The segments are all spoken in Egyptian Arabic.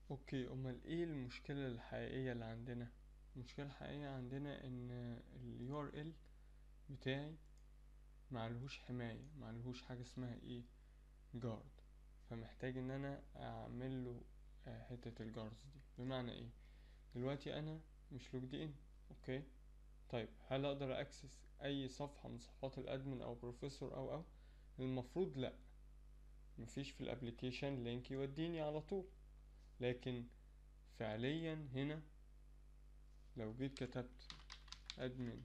اوكي امال ايه المشكلة الحقيقية اللي عندنا المشكلة الحقيقية عندنا ان ال URL بتاعي معلهوش حماية معلهوش حاجة اسمها ايه جارد فمحتاج ان انا اعمل له آه، حتة الجاردز دي بمعنى ايه دلوقتي انا مش لوجد ان اوكي طيب هل اقدر اكسس اي صفحة من صفحات الادمن او بروفيسور او او المفروض لا مفيش في الابليكيشن لينك يوديني على طول لكن فعليا هنا لو جيت كتبت admin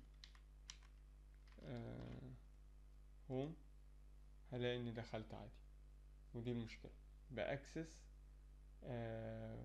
هوم هلاقي اني دخلت عادي ودي المشكلة باكسس آه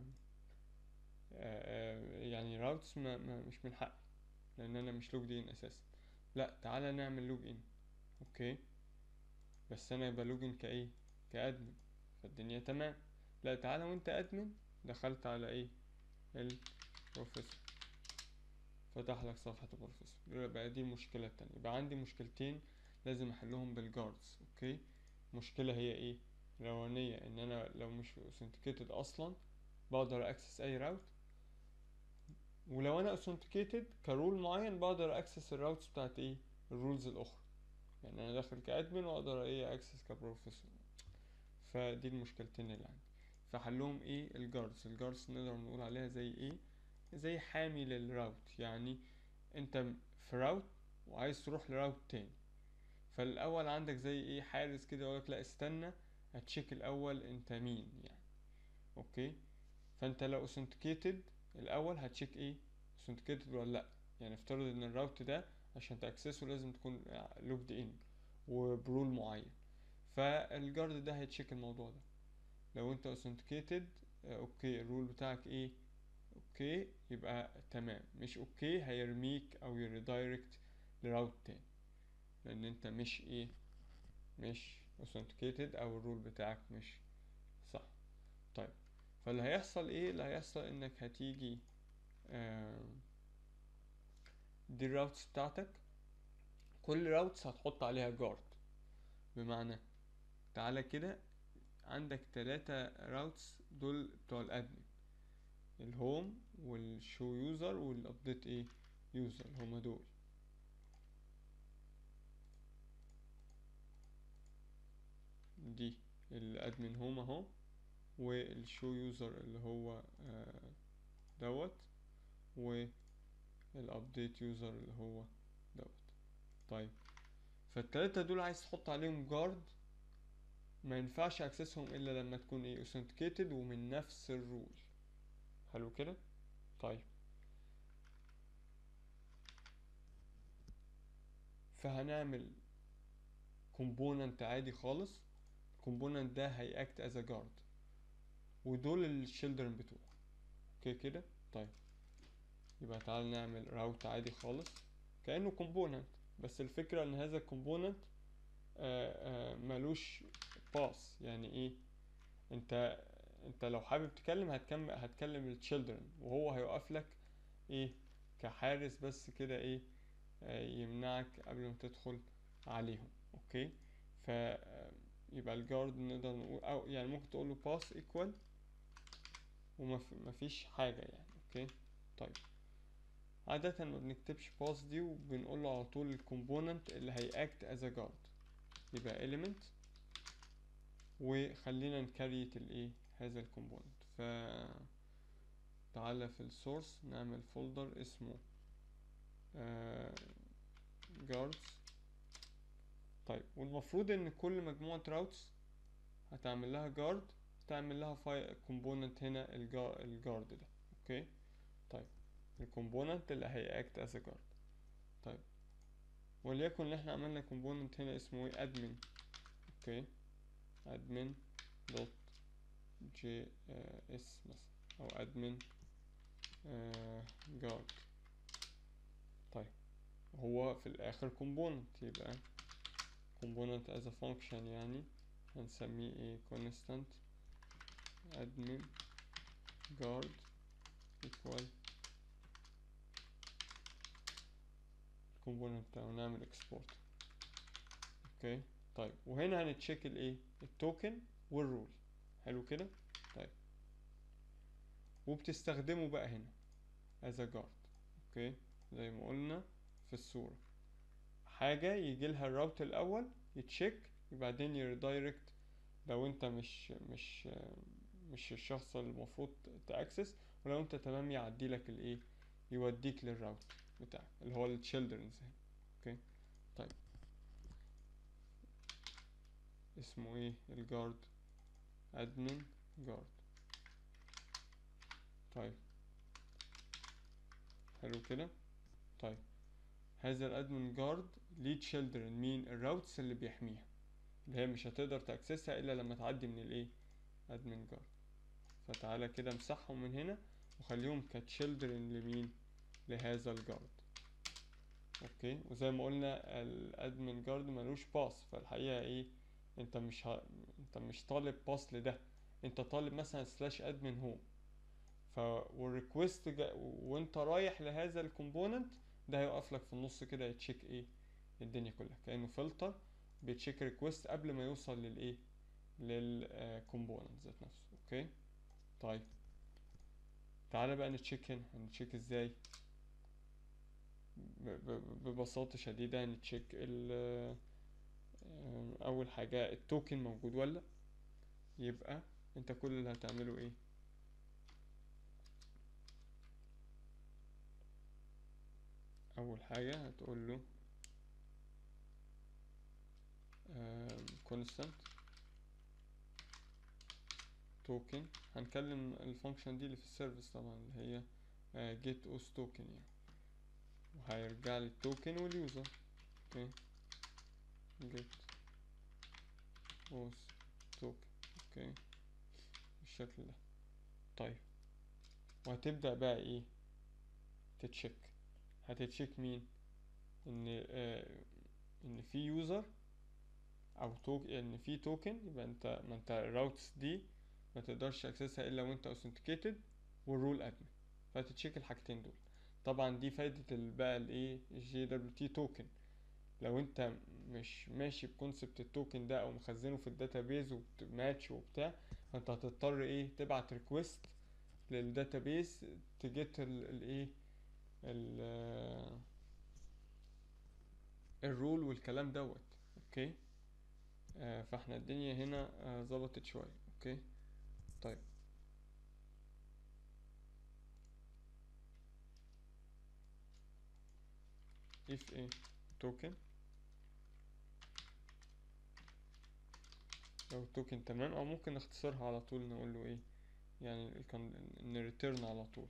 آه يعني راوتس ما ما مش من حقي لان انا مش لوجد ان اساسا لا تعالى نعمل لوج ان اوكي بس انا يبقى لوج ان كايه كادمن فالدنيا تمام لا تعالى وانت ادمن دخلت على ايه البروفيسور فتح لك صفحة البروفيسور يبقى دي المشكلة التانية يبقى عندي مشكلتين لازم احلهم بالجاردز اوكي مشكلة هي ايه الأولانية ان انا لو مش authenticated اصلا بقدر اكسس اي راوت ولو انا authenticated كرول معين بقدر اكسس الراوتس بتاعت ايه الرولز الاخرى يعني انا داخل كادمن واقدر ايه اكسس كبروفيسور فدي المشكلتين اللي عندي فحلهم ايه الجاردز الجاردز نقدر نقول عليها زي ايه زي حامي للراوت يعني انت في راوت وعايز تروح لراوت تاني فالاول عندك زي ايه حارس كده يقولك لا استنى هتشيك الاول انت مين يعني اوكي فانت لو authenticated الاول هتشيك ايه authenticated ولا لا يعني افترض ان الراوت ده عشان تاكسسه لازم تكون لوجد ان وبرول معين فالجارد ده هيتشيك الموضوع ده لو انت authenticated آه، اوكي الرول بتاعك ايه اوكي يبقى تمام مش اوكي هيرميك او يريدايركت لراوت تاني لان انت مش ايه مش authenticated او الرول بتاعك مش صح طيب فاللي هيحصل ايه اللي هيحصل انك هتيجي آم، دي الراوتس بتاعتك كل راوتس هتحط عليها جارد بمعنى تعالى كده عندك تلاتة راوتس دول بتوع الادمن الهوم والشو يوزر والابديت ايه يوزر هما دول دي الادمن هوم اهو والشو يوزر اللي هو آه، دوت والابديت يوزر اللي هو دوت طيب فالتلاتة دول عايز تحط عليهم جارد ما ينفعش اكسسهم الا لما تكون ايه authenticated ومن نفس الرول حلو كده طيب فهنعمل كومبوننت عادي خالص الكومبوننت ده هيأكت از جارد ودول الشيلدرن بتوعه اوكي كده طيب يبقى تعال نعمل راوت عادي خالص كأنه كومبوننت بس الفكرة ان هذا الكومبوننت ملوش باس يعني ايه انت انت لو حابب تكلم هتكلم هتكلم التشيلدرن وهو هيوقف لك ايه كحارس بس كده ايه آه، يمنعك قبل ما تدخل عليهم اوكي ف آه، يبقى الجارد نقدر نقول او يعني ممكن تقول له باس ايكوال ومفيش حاجة يعني اوكي طيب عادة ما بنكتبش باس دي وبنقول له على طول الكومبوننت اللي هيأكت از جارد يبقى element وخلينا نكريت الايه هذا الكومبوننت ف تعالى في السورس نعمل فولدر اسمه جاردز طيب والمفروض ان كل مجموعة راوتس هتعمل لها جارد تعمل لها فاي كومبوننت هنا الجا- الجارد ده اوكي طيب الكومبوننت اللي هيأكت as a guard طيب وليكن ان احنا عملنا كومبوننت هنا اسمه ايه admin اوكي admin دوت جي اس مثلا او admin guard طيب هو في الاخر component يبقى component as a function يعني هنسميه ايه constant admin guard equal الكومبوننت بتاعه نعمل اكسبورت اوكي طيب وهنا هنتشيك الايه التوكن والرول حلو كده طيب وبتستخدمه بقى هنا as a guard اوكي زي ما قلنا في الصورة حاجة يجي لها الراوت الأول يتشيك وبعدين يريدايركت لو انت مش مش مش الشخص المفروض تاكسس ولو انت تمام يعدي لك الايه يوديك للراوت بتاعك اللي هو التشيلدرنز اوكي طيب اسمه ايه الجارد ادمن جارد طيب حلو كده طيب هذا الادمن جارد ليه تشيلدرن مين الراوتس اللي بيحميها اللي هي مش هتقدر تاكسسها الا لما تعدي من الايه ادمن جارد فتعالى كده امسحهم من هنا وخليهم كتشيلدرن لمين لهذا الجارد اوكي وزي ما قلنا الادمن جارد ملوش باس فالحقيقه ايه انت مش ه... انت مش طالب باس لده انت طالب مثلا سلاش ادمن هوم ف والريكوست جا... وانت رايح لهذا الكومبوننت ده هيقف لك في النص كده يتشيك ايه الدنيا كلها كانه فلتر بيتشيك ريكوست قبل ما يوصل للايه للكومبوننت ذات نفسه اوكي طيب تعالى بقى نتشيك هنا هنتشيك ازاي ببساطة شديدة هنتشيك ال اول حاجة التوكن موجود ولا يبقى انت كل اللي هتعمله ايه اول حاجة هتقول له constant توكن هنكلم الفانكشن دي اللي في السيرفيس طبعا اللي هي جيت اوس توكن يعني وهيرجع لي التوكن واليوزر اوكي جيت اوس توكن اوكي بالشكل ده طيب وهتبدأ بقى ايه تتشيك هتتشيك مين ان آه ان في يوزر او توك ان في توكن يبقى انت ما انت الراوتس دي ما تقدرش اكسسها الا وانت اوثنتيكيتد والرول ادمن فهتتشيك الحاجتين دول طبعا دي فايدة بقى الايه الجي دبليو تي توكن لو انت مش ماشي بكونسبت التوكن ده او مخزنه في الداتابيز وماتش وبتاع فانت هتضطر ايه تبعت ريكوست للداتابيز تجيت الايه الرول والكلام دوت اوكي آه فاحنا الدنيا هنا آه ظبطت شوية اوكي طيب if ايه token لو التوكن تمام او ممكن نختصرها على طول نقول له ايه يعني نريتيرن على طول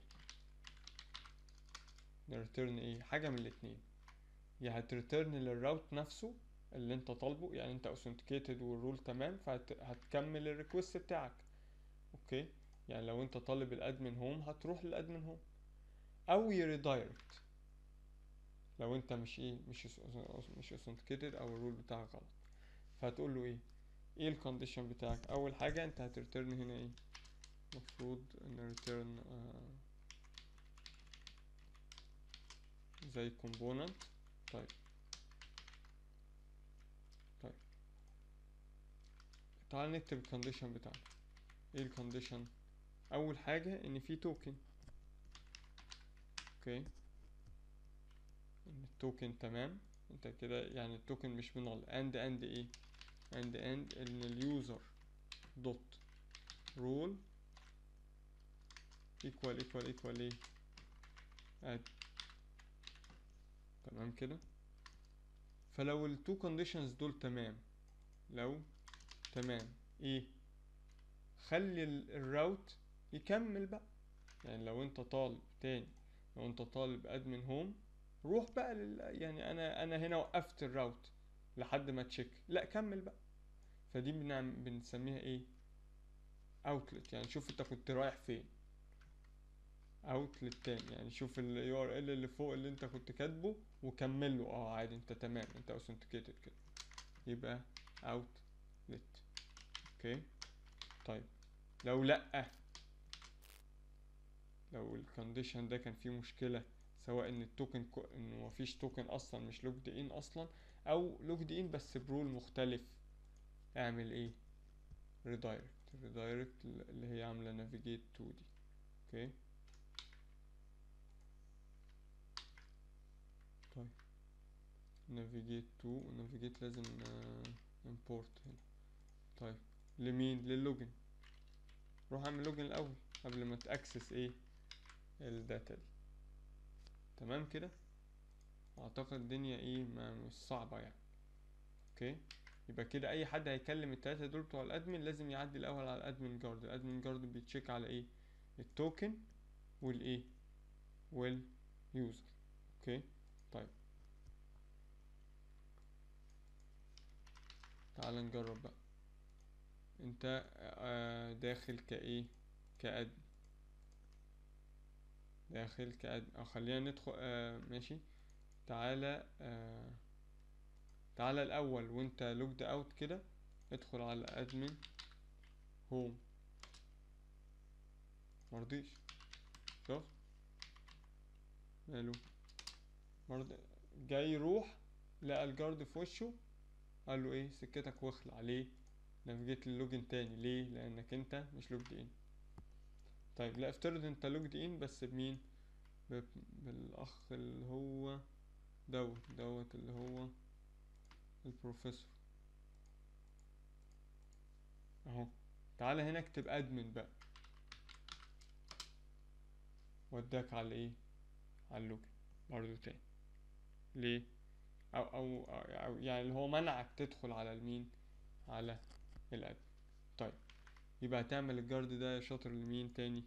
نريتيرن ايه حاجة من الاتنين يا هتريتيرن للراوت نفسه اللي انت طالبه يعني انت authenticated والرول تمام فهتكمل الريكوست بتاعك اوكي يعني لو انت طالب الادمن هوم هتروح للادمن هوم او يريدايركت لو انت مش ايه مش مش authenticated او الرول بتاعك غلط فهتقول له ايه ايه الكونديشن بتاعك اول حاجه انت هترترن هنا ايه المفروض ان ريتيرن آه زي component طيب طيب تعال نكتب الكونديشن بتاعنا ايه الكونديشن اول حاجة ان في توكن اوكي ان التوكن تمام انت كده يعني التوكن مش منال اند اند ايه اند اند ان اليوزر دوت رول equal equal equal ايه add تمام كده فلو التو كونديشنز دول تمام لو تمام ايه خلي الراوت يكمل بقى يعني لو انت طالب تاني لو انت طالب ادمن هوم روح بقى لل يعني انا انا هنا وقفت الراوت لحد ما تشيك لا كمل بقى فدي بنعمل بنسميها ايه اوتلت يعني شوف انت كنت رايح فين اوتلت تاني يعني شوف ال URL اللي فوق اللي انت كنت كاتبه وكمله اه عادي انت تمام انت authenticated كده يبقى outlet اوكي طيب لو لأ لو الكونديشن ده كان فيه مشكلة سواء ان التوكن كو... انه مفيش توكن اصلا مش لوجد ان اصلا او لوجد ان بس برول مختلف اعمل ايه ريدايركت ريدايركت اللي هي عاملة نافيجيت تو دي اوكي طيب navigate to navigate لازم uh, import هنا طيب لمين للوجن روح اعمل لوجن الاول قبل ما تاكسس ايه الداتا دي تمام كده اعتقد الدنيا ايه ما مش صعبة يعني اوكي يبقى كده اي حد هيكلم التلاتة دول بتوع الادمن لازم يعدي الاول على الادمن جارد الادمن جارد بيتشيك على ايه التوكن والايه واليوزر اوكي طيب تعال نجرب بقى انت آه، داخل كايه كادمن داخل كادمن او خلينا ندخل آه ماشي تعالى آه تعالى الاول وانت لوجد اوت كده ادخل على ادمن هوم مرضيش شوف ماله مرض جاي يروح لقى الجارد في وشه قال له ايه سكتك واخلع ليه نافيجيت للوجن تاني ليه لانك انت مش لوجد ان طيب لا افترض انت لوجد ان بس بمين ب- بالاخ اللي هو دوت دوت اللي هو البروفيسور اهو تعالى هنا اكتب ادمن بقى وداك على ايه على اللوجن برضو تاني ليه او او, أو يعني اللي هو منعك تدخل على المين على الادمن طيب يبقى هتعمل الجارد ده يا شاطر لمين تاني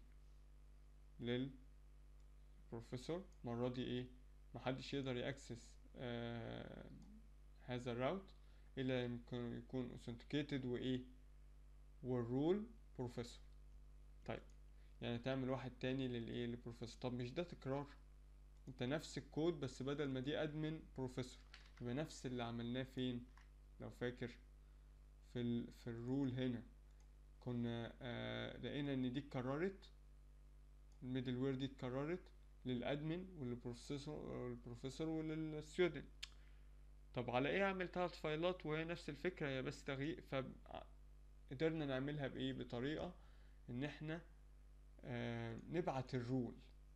للبروفيسور المرة دي ايه محدش يقدر يأكسس آه هذا الراوت الا يمكن يكون authenticated وايه والرول بروفيسور طيب يعني تعمل واحد تاني للايه للبروفيسور طب مش ده تكرار انت نفس الكود بس بدل ما دي ادمن بروفيسور يبقى نفس اللي عملناه فين لو فاكر في ال في الرول هنا كنا آه لقينا ان دي اتكررت الميدل وير دي اتكررت للادمن وللبروفيسور والبروفيسور وللستودنت طب على ايه اعمل تلات فايلات وهي نفس الفكرة هي بس تغيير فقدرنا نعملها بايه بطريقة ان احنا آه نبعت الرول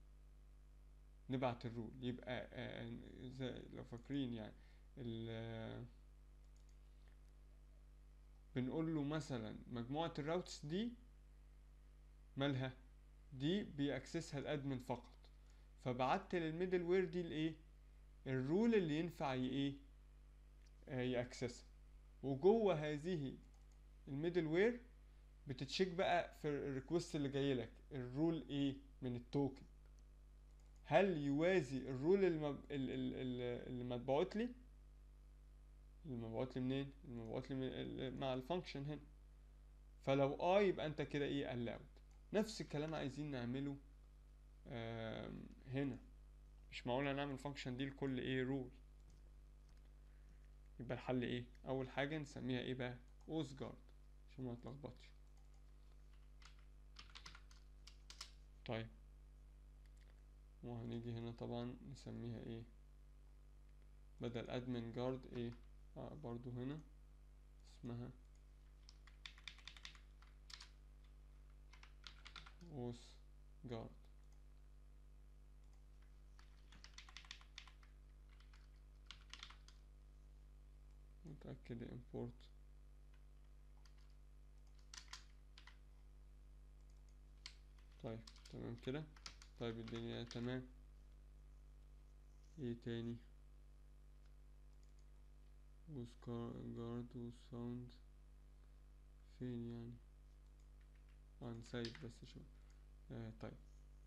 نبعت الرول يبقى آه زي لو فاكرين يعني ال بنقول له مثلا مجموعة الراوتس دي مالها دي بيأكسسها الادمن فقط فبعت للميدل وير دي الايه الرول اللي ينفع ي- ايه آه، يأكسسها وجوه هذه الميدل وير بتتشيك بقى في الريكوست اللي جاي لك الرول ايه من التوكن هل يوازي الرول المب... ال- ال- ال- اللي متبعوت لي اللي مبعوت لي منين اللي مبعوت لي من ال- مع الفانكشن هنا فلو اه يبقى انت كده ايه allowed نفس الكلام عايزين نعمله آم، هنا مش معقول هنعمل الفانكشن دي لكل ايه رول يبقى الحل ايه اول حاجه نسميها ايه بقى اوز جارد عشان ما نتلخبطش طيب وهنيجي هنا طبعا نسميها ايه بدل ادمن جارد ايه آه برضو هنا اسمها اوس جارد متأكد import طيب تمام كده طيب الدنيا تمام ايه تاني was guard was found فين يعني اه نسيب بس شو آه طيب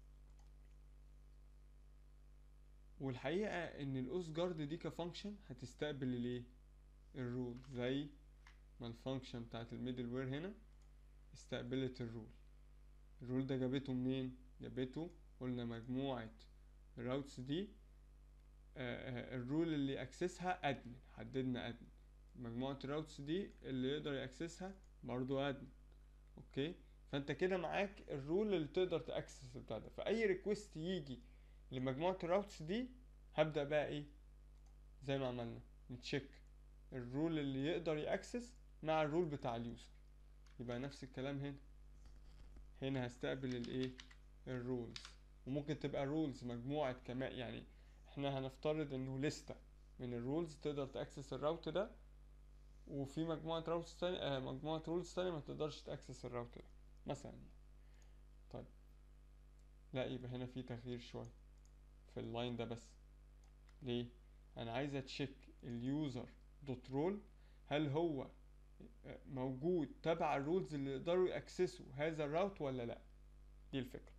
والحقيقة ان الاوس جارد دي كفانكشن هتستقبل الايه الرول زي ما الفانكشن بتاعت الميدل وير هنا استقبلت الرول الرول ده جابته منين جابته قلنا مجموعة الراوتس دي آه، آه، الرول اللي اكسسها ادمن حددنا ادمن مجموعة الراوتس دي اللي يقدر ياكسسها برضو ادمن اوكي فانت كده معاك الرول اللي تقدر تاكسس بتاع ده فاي ريكوست يجي لمجموعة الراوتس دي هبدأ بقى ايه زي ما عملنا نتشيك الرول اللي يقدر ياكسس مع الرول بتاع اليوزر يبقى نفس الكلام هنا هنا هستقبل الايه الرولز وممكن تبقى رولز مجموعة كمان يعني احنا هنفترض انه لستة من الرولز تقدر تاكسس الراوت ده وفي مجموعة راوتس تانية آه مجموعة رولز تانية ما تقدرش تاكسس الراوت ده مثلا يعني. طيب لا يبقى هنا في تغيير شوية في اللاين ده بس ليه انا عايز اتشيك اليوزر دوت رول هل هو موجود تبع الرولز اللي يقدروا يأكسسوا هذا الراوت ولا لا دي الفكرة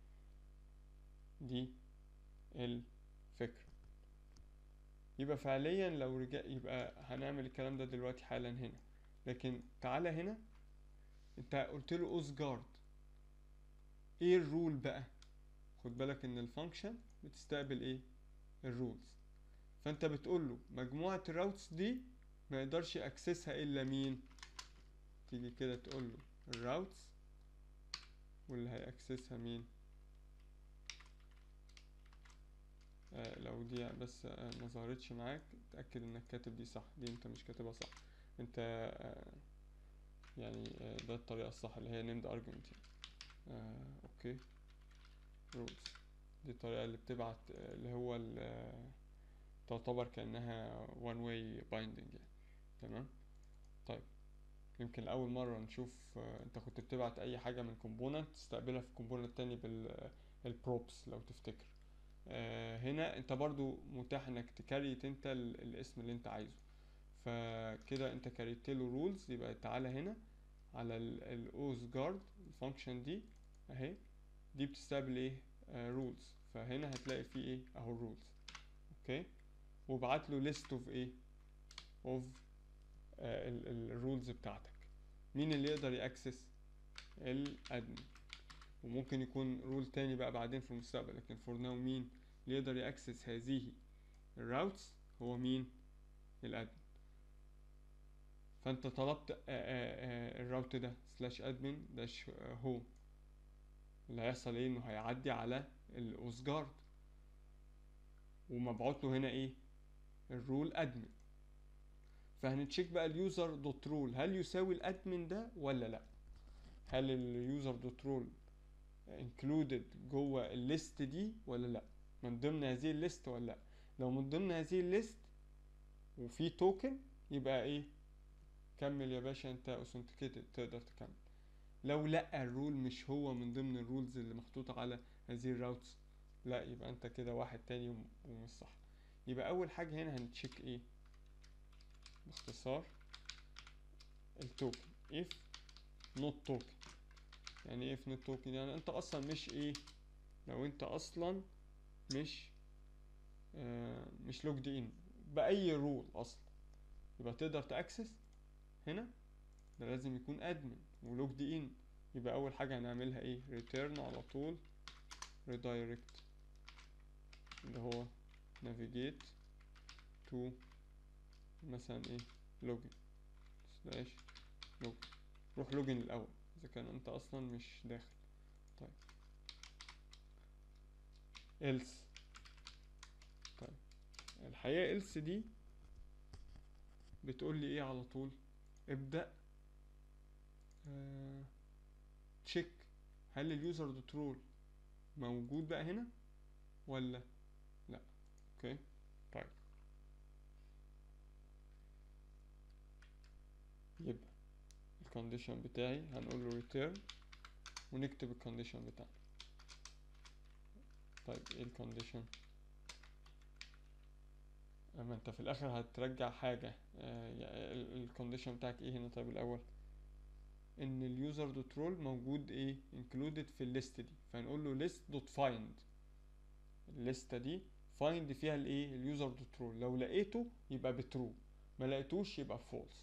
دي الفكرة يبقى فعليا لو رجع يبقى هنعمل الكلام ده دلوقتي حالا هنا لكن تعالى هنا انت قلت له اوز جارد ايه الرول بقى خد بالك ان الفانكشن بتستقبل ايه الرولز فانت بتقول له مجموعة الراوتس دي ما يقدرش يأكسسها الا مين تيجي كده تقول له الراوتس واللي هيأكسسها مين آه لو دي بس آه ما ظهرتش معاك اتأكد انك كاتب دي صح دي انت مش كاتبها صح انت آه يعني آه ده الطريقة الصح اللي هي named argument يعني آه اوكي rules دي الطريقة اللي بتبعت آه اللي هو ال- آه تعتبر كأنها one way binding يعني تمام طيب يمكن لأول مرة نشوف آه انت كنت بتبعت اي حاجة من component تستقبلها في component تاني بال البروبس لو تفتكر آه هنا انت برضو متاح انك تكريت انت ال- الاسم اللي انت عايزه فكده انت كريت له رولز يبقى تعالى هنا على الاوز جارد الفانكشن دي اهي دي بتستقبل ايه رولز فهنا هتلاقي فيه ايه اهو الرولز اوكي وابعت له ليست اوف ايه اوف الرولز بتاعتك مين اللي يقدر ياكسس الادمن وممكن يكون رول تاني بقى بعدين في المستقبل لكن فور ناو مين اللي يقدر ياكسس هذه الراوتس هو مين الادمن فانت طلبت آه، آه، آه، الراوت ده سلاش ادمن داش هوم اللي هيحصل ايه انه هيعدي على الاوسجارد ومبعوت له هنا ايه الرول ادمن فهنتشيك بقى اليوزر دوت رول هل يساوي الادمن ده ولا لا هل اليوزر دوت رول included جوه الليست دي ولا لا من ضمن هذه الليست ولا لا لو من ضمن هذه الليست وفي توكن يبقى ايه كمل يا باشا انت authenticated تقدر تكمل لو لا الرول مش هو من ضمن الرولز اللي محطوطة على هذه الراوتس لا يبقى انت كده واحد تاني وم- ومش صح يبقى اول حاجة هنا هنتشيك ايه باختصار التوكن if not token يعني ايه if not token يعني انت اصلا مش ايه لو انت اصلا مش آه مش لوجد ان باي رول اصلا يبقى تقدر تاكسس هنا ده لازم يكون ادمن ولوجد ان يبقى اول حاجه هنعملها ايه return على طول redirect اللي هو navigate to مثلا ايه login slash login روح login الاول اذا كان انت اصلا مش داخل طيب else طيب الحقيقة else دي بتقول لي ايه على طول ابدأ آه تشيك هل اليوزر دوت رول موجود بقى هنا ولا لا اوكي طيب يبقى الكونديشن بتاعي هنقول له return ونكتب الكونديشن بتاعنا طيب ايه الكونديشن اما انت في الاخر هترجع حاجة الكونديشن بتاعك ايه هنا طيب الاول ان اليوزر دوت رول موجود ايه included في الليست دي فنقول له list دوت find الليستة دي find فيها الايه اليوزر دوت رول لو لقيته يبقى بترو ما لقيتوش يبقى false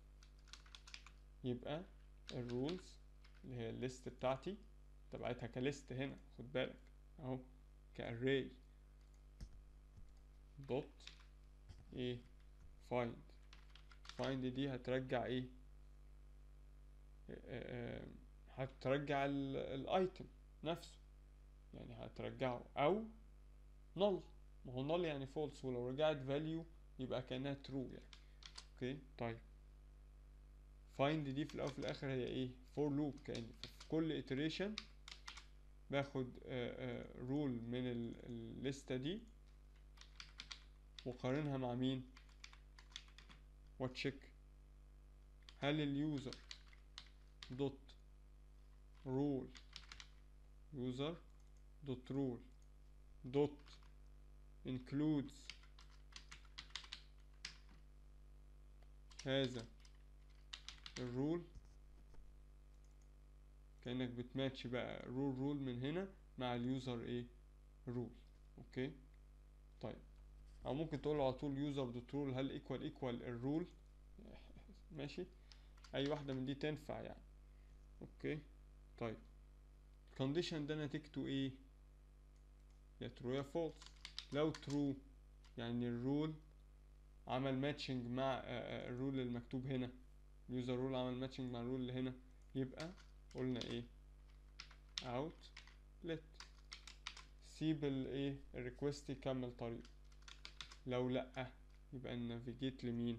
يبقى الرولز اللي هي الليست بتاعتي تبعتها كليست هنا خد بالك اهو كاري دوت ايه find find دي هترجع ايه آه، آه، هترجع الايتم نفسه يعني هترجعه او null ما هو null يعني false ولو رجعت value يبقى كأنها true يعني اوكي طيب find دي في الاول وفي الاخر هي ايه for loop كأن في كل iteration باخد رول من ال- الليستة دي وقارنها مع مين وتشيك هل اليوزر دوت رول يوزر دوت رول دوت includes هذا الرول كأنك بتماتش بقى رول رول من هنا مع اليوزر ايه رول اوكي طيب او ممكن تقول على طول يوزر دوت رول هل ايكوال ايكوال الرول ماشي اي واحدة من دي تنفع يعني اوكي طيب الكونديشن ده نتيجته ايه يا ترو يا فولس لو ترو يعني الرول عمل ماتشنج مع آه، آه، الرول المكتوب هنا اليوزر رول عمل ماتشنج مع الرول اللي هنا يبقى قلنا ايه اوت لت سيب الايه الريكوست يكمل طريقه لو لا يبقى نافيجيت لمين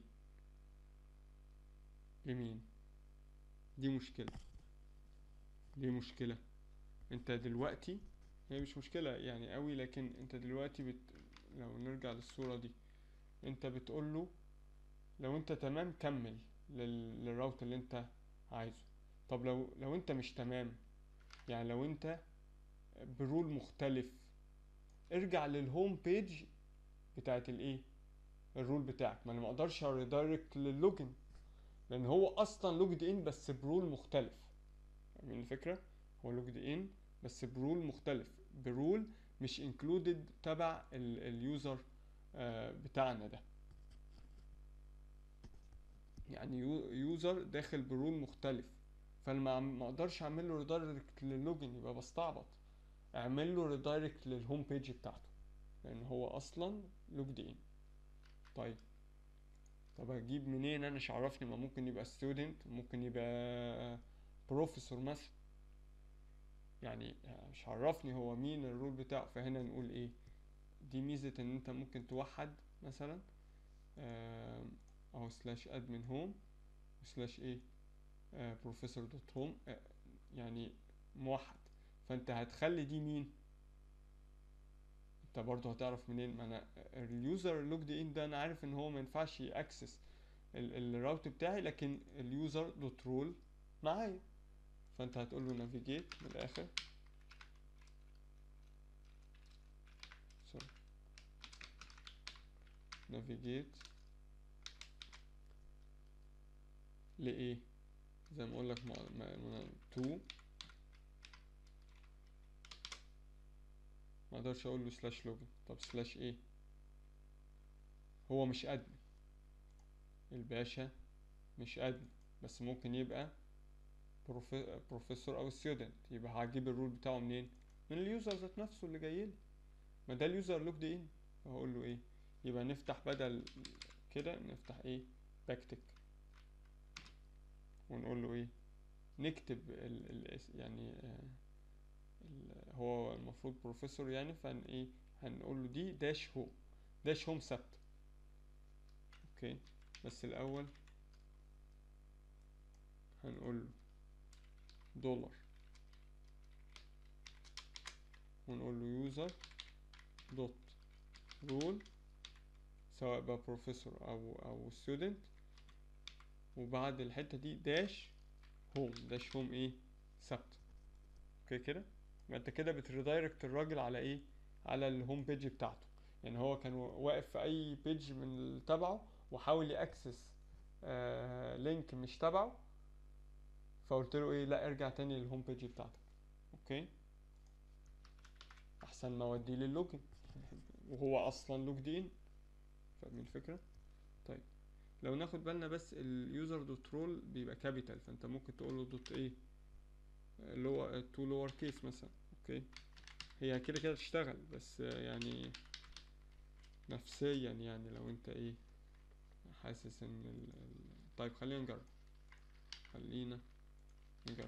لمين دي مشكلة دي مشكلة انت دلوقتي هي مش مشكلة يعني قوي لكن انت دلوقتي بت... لو نرجع للصورة دي انت بتقول له لو انت تمام كمل لل... للراوت اللي انت عايزه طب لو لو انت مش تمام يعني لو انت برول مختلف ارجع للهوم بيج بتاعت الايه الرول بتاعك ما انا ما اقدرش اريدايركت للوجن لان هو اصلا لوجد ان بس برول مختلف فاهمين الفكره هو لوجد ان بس برول مختلف برول مش انكلودد تبع اليوزر بتاعنا ده يعني يوزر داخل برول مختلف فانا ما اقدرش اعمل له ريدايركت للوجن يبقى بستعبط اعمل له ريدايركت للهوم بيج بتاعته لان هو اصلا لوجد ان طيب طب اجيب منين انا مش عرفني ما ممكن يبقى ستودنت ممكن يبقى بروفيسور مثلا يعني مش عرفني هو مين الرول بتاعه فهنا نقول ايه دي ميزة ان انت ممكن توحد مثلا اهو سلاش ادمن هوم سلاش ايه بروفيسور دوت هوم يعني موحد فانت هتخلي دي مين انت برضه هتعرف منين ما انا اليوزر لوجد ان ده انا عارف ان هو ما ينفعش ياكسس الراوت بتاعي لكن اليوزر دوت رول معايا فانت هتقول له نافيجيت من الاخر سوري نافيجيت لايه زي ما اقول لك تو ما اقدرش اقول له سلاش لوجن طب سلاش ايه هو مش ادمن الباشا مش ادمن بس ممكن يبقى بروفي... بروفيسور او ستودنت يبقى هجيب الرول بتاعه منين من اليوزر ذات نفسه اللي جاي لي ما ده اليوزر لوجد ان فهقول له ايه يبقى نفتح بدل كده نفتح ايه باكتك ونقول له ايه نكتب ال ال يعني آه هو المفروض بروفيسور يعني فان ايه هنقول له دي داش هوم داش هوم ثابت اوكي بس الاول هنقول له دولار ونقول له يوزر دوت رول سواء بقى بروفيسور او او ستودنت وبعد الحته دي داش هوم داش هوم ايه ثابت اوكي كده يبقى انت كده بتريدايركت الراجل على ايه على الهوم بيج بتاعته يعني هو كان واقف في اي بيج من تبعه وحاول ياكسس آه لينك مش تبعه فقلت له ايه لا ارجع تاني للهوم بيج بتاعتك اوكي احسن ما اوديه للوجن وهو اصلا لوجد ان فاهمين الفكره طيب لو ناخد بالنا بس اليوزر دوت رول بيبقى كابيتال فانت ممكن تقول له دوت ايه لو تو لور كيس مثلا اوكي هي كده كده تشتغل بس يعني نفسيا يعني لو انت ايه حاسس ان ال... ال... طيب خلينا نجرب خلينا نجرب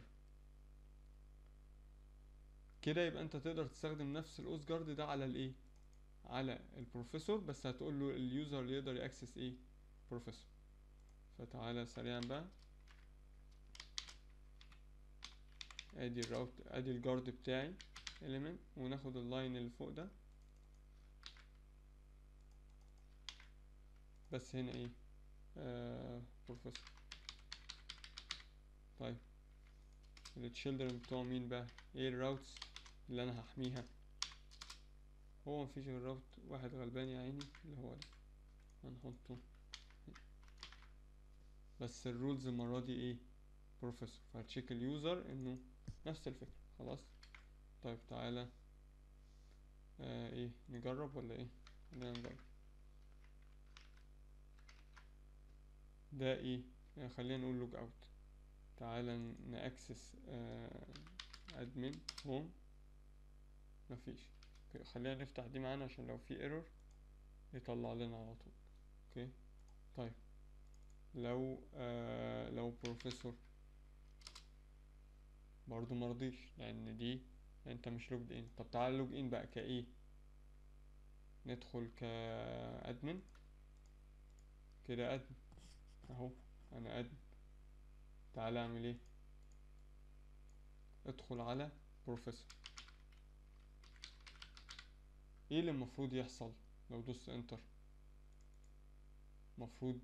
كده يبقى انت تقدر تستخدم نفس الاوس جارد ده على الايه على البروفيسور بس هتقول له اليوزر اللي يقدر ياكسس ايه بروفيسور فتعالى سريعا بقى ادي الراوت ادي الجارد بتاعي element وناخد اللاين اللي فوق ده بس هنا ايه آه بروفيسور طيب التشيلدرن بتوع مين بقى ايه الراوتس اللي انا هحميها هو مفيش غير راوت واحد غلبان يا عيني اللي هو ده هنحطه بس الرولز المرة دي ايه بروفيسور فهتشيك اليوزر انه نفس الفكرة خلاص طيب تعالى آه ايه نجرب ولا ايه خلينا نجرب ده ايه آه خلينا نقول لوج اوت تعالى نأكسس ادمن هوم مفيش اوكي خلينا نفتح دي معانا عشان لو في ايرور يطلع لنا على طول اوكي طيب لو آه لو بروفيسور برضو مرضيش لان دي انت مش لوجد ان طب تعال لوج ان بقى كايه ندخل كادمن كده ادمن اهو انا ادمن تعال اعمل ايه ادخل على بروفيسور ايه اللي المفروض يحصل لو دوست انتر مفروض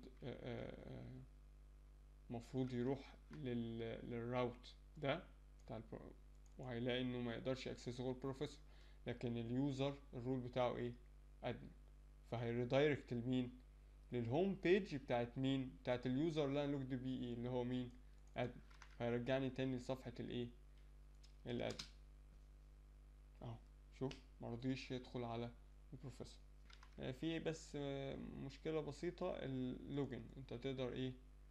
مفروض يروح لل... للراوت ده بتاع البرو... وهيلاقي انه ما يقدرش ياكسس غير بروفيسور لكن اليوزر الرول بتاعه ايه ادمن فهيريدايركت لمين للهوم بيج بتاعت مين بتاعت اليوزر اللي انا لوجد بيه ايه اللي هو مين ادمن فيرجعني تاني لصفحة الايه الادمن اهو شوف مرضيش يدخل على البروفيسور في بس مشكلة بسيطة اللوجن انت تقدر ايه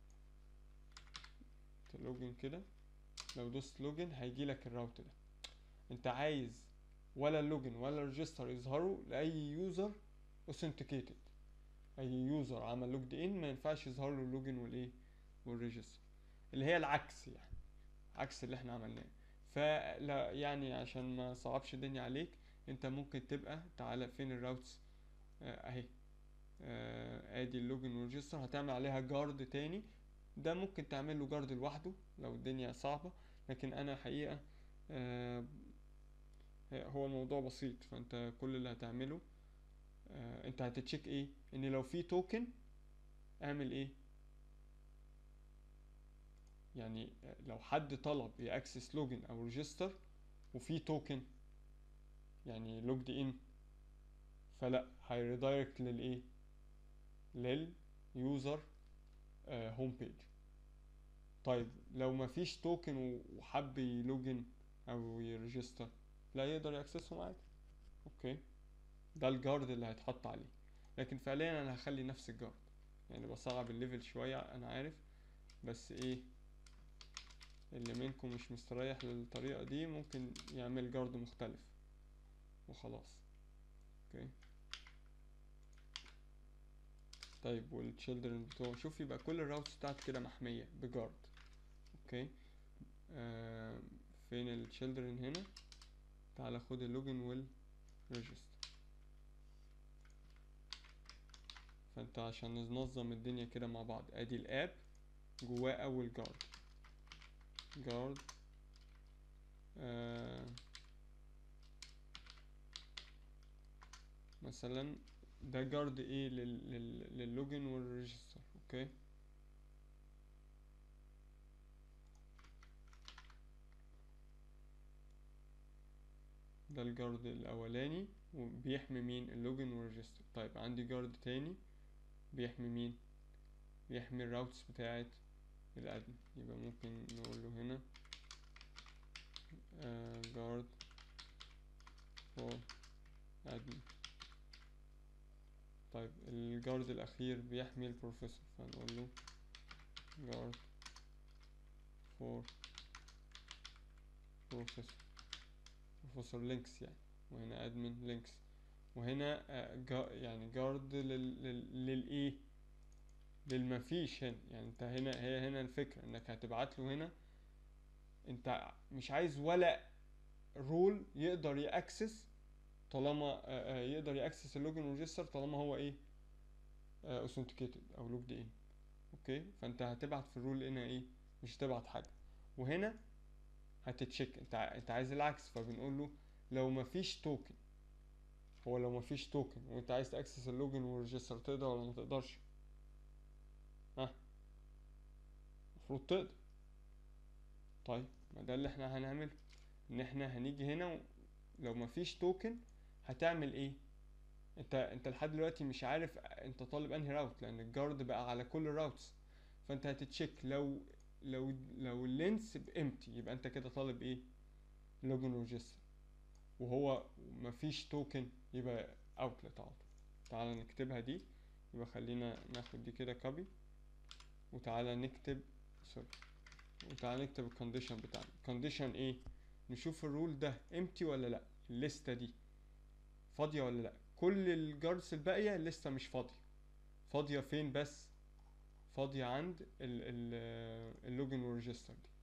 تلوجن كده لو دوست لوجن هيجيلك الراوت ده انت عايز ولا اللوجن ولا الريجستر يظهروا لاي يوزر authenticated اي يوزر عمل لوجد ان ما ينفعش يظهر له اللوجن والايه والريجستر اللي هي العكس يعني عكس اللي احنا عملناه فلا يعني عشان ما صعبش الدنيا عليك انت ممكن تبقى تعالى فين الراوتس اهي آه ادي اللوجن والريجستر هتعمل عليها جارد تاني ده ممكن تعمل له جارد لوحده لو الدنيا صعبة لكن انا حقيقة آه هو الموضوع بسيط فانت كل اللي هتعمله آه انت هتتشيك ايه ان لو في توكن اعمل ايه يعني لو حد طلب ياكسس لوجن او ريجستر وفي توكن يعني لوجد ان فلا هيريدايركت للايه لليوزر هوم بيج طيب لو مفيش توكن وحب يلوجن او يريجستر لا يقدر ياكسسهم عادي اوكي ده الجارد اللي هيتحط عليه لكن فعليا انا هخلي نفس الجارد يعني بصعب الليفل شوية انا عارف بس ايه اللي منكم مش مستريح للطريقة دي ممكن يعمل جارد مختلف وخلاص اوكي طيب والتشيلدرن بتوعه شوف يبقى كل الراوتس بتاعت كده محمية بجارد اوكي آه فين التشيلدرن هنا تعالى خد اللوجن والريجستر فانت عشان ننظم الدنيا كده مع بعض ادي الاب جواه اول جارد جارد آه مثلا ده جارد ايه لل لل للوجن والريجستر اوكي ده الجارد الاولاني وبيحمي مين اللوجن والريجستر طيب عندي جارد تاني بيحمي مين بيحمي الراوتس بتاعت الادمن يبقى ممكن نقول له هنا جارد فور ادمن طيب الجارد الاخير بيحمي البروفيسور فنقول له جارد فور بروفيسور بروفيسور لينكس يعني وهنا ادمن لينكس وهنا جا يعني جارد لل لل للايه للمفيش هنا يعني انت هنا هي هنا الفكرة انك هتبعت له هنا انت مش عايز ولا رول يقدر يأكسس طالما يقدر يأكسس اللوجن والريجستر طالما هو ايه اوثنتيكيتد او لوجد ان اوكي فانت هتبعت في الرول هنا ايه مش هتبعت حاجة وهنا هتتشيك انت انت عايز العكس فبنقول له لو مفيش توكن هو لو مفيش توكن وانت عايز تاكسس اللوجن والريجستر تقدر ولا ما تقدرش ها المفروض تقدر طيب ما ده اللي احنا هنعمله ان احنا هنيجي هنا و... لو مفيش توكن هتعمل ايه انت انت لحد دلوقتي مش عارف انت طالب انهي راوت لان الجارد بقى على كل الراوتس فانت هتتشيك لو لو لو اللينس بامتي يبقى انت كده طالب ايه لوجن ريجستر وهو مفيش توكن يبقى اوتلت على طول تعالى نكتبها دي يبقى خلينا ناخد دي كده كوبي وتعالى نكتب سوري وتعالى نكتب الكونديشن بتاعنا الكونديشن ايه نشوف الرول ده امتي ولا لا الليسته دي فاضيه ولا لا كل الجاردز الباقيه لسه مش فاضيه فاضيه فين بس فاضيه عند ال ال اللوجن والريجستر دي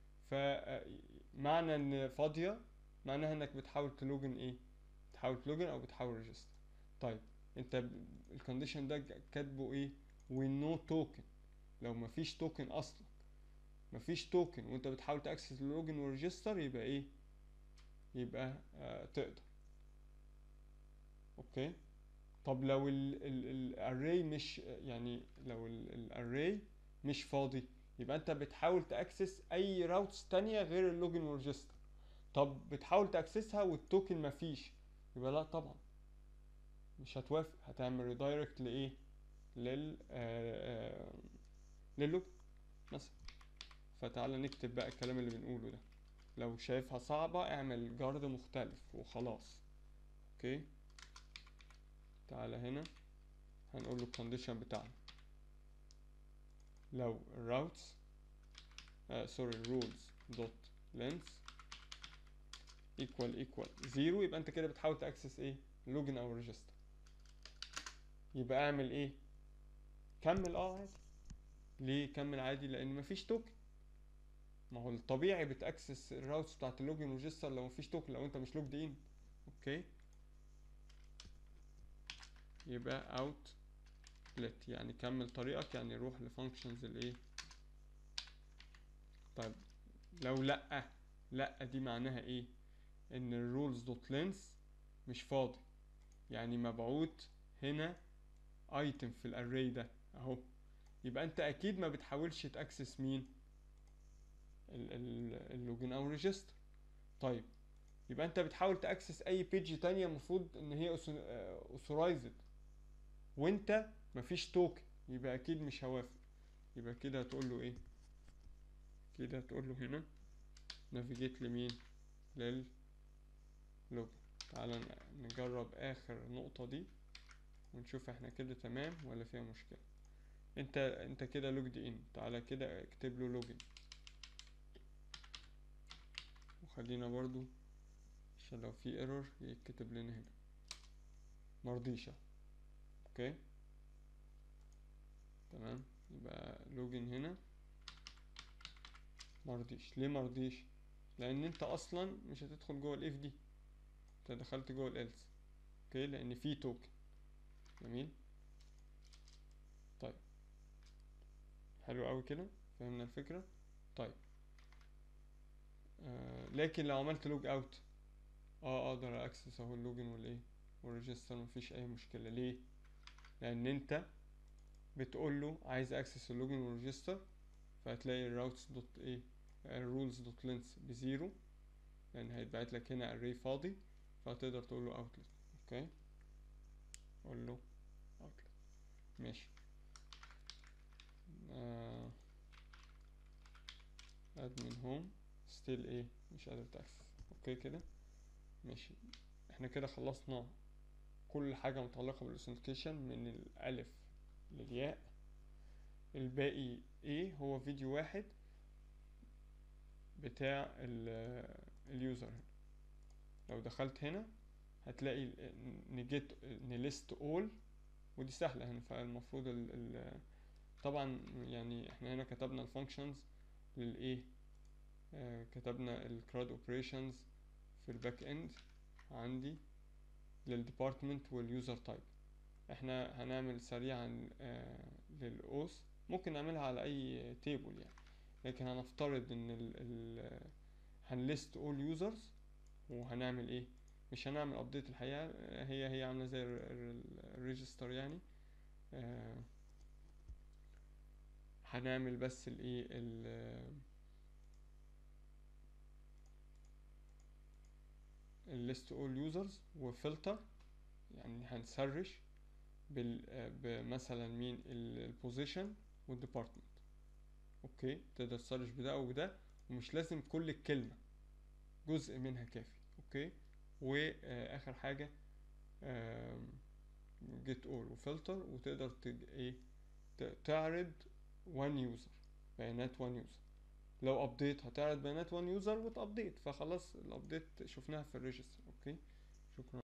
فمعنى ان فاضيه معناها انك بتحاول تلوجن ايه بتحاول تلوجن او بتحاول ريجستر طيب انت الكونديشن ده كاتبه ايه وينو توكن لو مفيش توكن اصلا مفيش توكن وانت بتحاول تاكسس اللوجن والريجستر يبقى ايه يبقى آه تقدر اوكي طب لو الاري مش يعني لو الاري مش فاضي يبقى انت بتحاول تاكسس اي راوتس تانية غير اللوجن والريجستر طب بتحاول تاكسسها والتوكن مفيش يبقى لا طبعا مش هتوافق هتعمل ريدايركت لايه لل آه آه للوجن مثلا فتعالى نكتب بقى الكلام اللي بنقوله ده لو شايفها صعبة اعمل جارد مختلف وخلاص اوكي تعالى هنا هنقول له الكونديشن بتاعنا لو الراوتس آه سوري رولز دوت لينس ايكوال ايكوال زيرو يبقى انت كده بتحاول تاكسس ايه لوجن او ريجستر يبقى اعمل ايه كمل اه عادي ليه كمل عادي لان مفيش توكن ما هو الطبيعي بتاكسس الراوتس بتاعت اللوجن والريجستر لو مفيش توكن لو انت مش لوجد ان اوكي يبقى اوت لت يعني كمل طريقك يعني روح لفانكشنز الايه طيب لو لا لا دي معناها ايه ان الرولز دوت لينس مش فاضي يعني مبعوت هنا ايتم في الاري ده اهو يبقى انت اكيد ما بتحاولش تاكسس مين اللوجن او ريجستر طيب يبقى انت بتحاول تاكسس اي بيج تانية المفروض ان هي اوثورايزد وانت مفيش توكن يبقى اكيد مش هوافق يبقى كده هتقول له ايه كده هتقول له هنا نافيجيت لمين لل لوجن تعالى نجرب اخر نقطة دي ونشوف احنا كده تمام ولا فيها مشكلة انت انت كده لوجد ان تعالى كده اكتب له لوجن وخلينا برضو عشان لو في ايرور يتكتب لنا هنا مرضيش اوكي تمام يبقى لوجن هنا مرضيش ليه مرضيش لان انت اصلا مش هتدخل جوه الاف دي انت دخلت جوه الالس اوكي لان في توكن جميل طيب حلو قوي كده فهمنا الفكره طيب آه لكن لو عملت لوج اوت اه اقدر اكسس اهو اللوجن والايه والريجستر مفيش اي مشكله ليه لان انت بتقول له عايز اكسس اللوجن والريجستر فهتلاقي الراوتس دوت ايه الرولز دوت لينس بزيرو لان هيتبعت لك هنا اري فاضي فهتقدر تقول له اوتلت اوكي قول له اوتلت ماشي آه admin home still ايه مش قادر تاكسس اوكي كده ماشي احنا كده خلصنا كل حاجة متعلقة بالاوثنتيكيشن من الألف للياء الباقي ايه هو فيديو واحد بتاع اليوزر هنا لو دخلت هنا هتلاقي نجيت نليست اول ودي سهلة هنا فالمفروض ال ال طبعا يعني احنا هنا كتبنا الفانكشنز للايه آه كتبنا الكراد اوبريشنز في الباك اند عندي للديبارتمنت واليوزر تايب احنا هنعمل سريعا آه للاوس ممكن نعملها على اي تيبل يعني لكن هنفترض ان ال ال هنليست اول يوزرز وهنعمل ايه مش هنعمل ابديت الحقيقه هي هي عامله زي الريجستر يعني آه، هنعمل بس الايه ال الليست اول يوزرز وفلتر يعني هنسرش بال آه، بمثلا مين البوزيشن والديبارتمنت اوكي تقدر تسرش بده او بده ومش لازم كل الكلمه جزء منها كافي اوكي واخر حاجه جيت اول وفلتر وتقدر تج... ايه ت- تعرض وان يوزر بيانات وان يوزر لو ابديت هتعرض بيانات وان يوزر وتابديت فخلاص الابديت شفناها في الريجستر اوكي شكرا